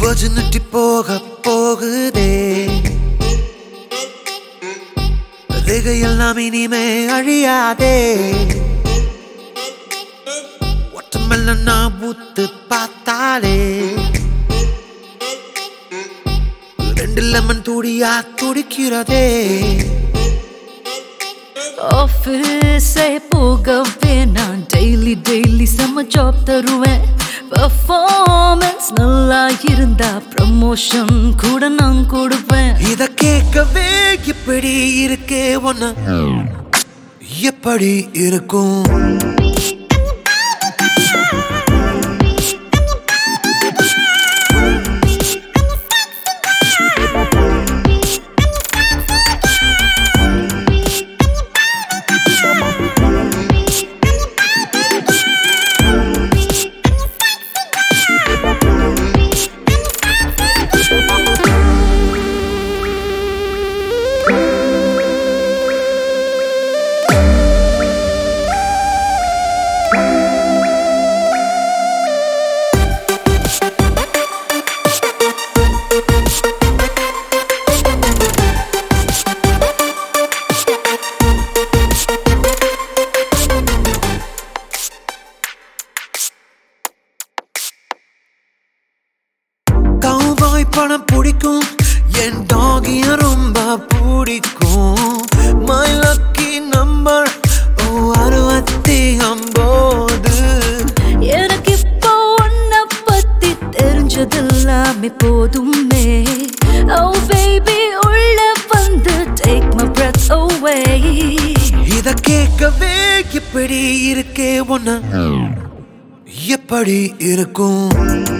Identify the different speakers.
Speaker 1: virginity போக போகுதே எல்லாம் இனிமே அழியாதே ஒட்டமெல்ல நான் ஊத்து பார்த்தாலே ரெண்டு லெமன் துடியா துடிக்கிறதே
Speaker 2: ஆஃபீஸே போகவே நான் டெய்லி டெய்லி செம்ம ஜாப் தருவேன் பர்ஃபார்மன்ஸ் நல்லா இருந்தா ப்ரமோஷன் கூட நான் கொடுப்பேன்
Speaker 1: இத கேட்கவே இப்படி இருக்கே ஒன்னு எப்படி இருக்கும் கவுபாய் படம் பிடிக்கும் என் டாகிய ரொம்ப பிடிக்கும் மை லக்கி நம்பர் ஓ அறுபத்தி ஒன்பது
Speaker 2: எனக்கு இப்போ உன்னை பத்தி தெரிஞ்சதெல்லாமே போதுமே ஓ பேபி உள்ள வந்து டேக் மை breath away
Speaker 1: இத கேட்கவே இப்படி இருக்கே ஒன்னு எப்படி இருக்கும்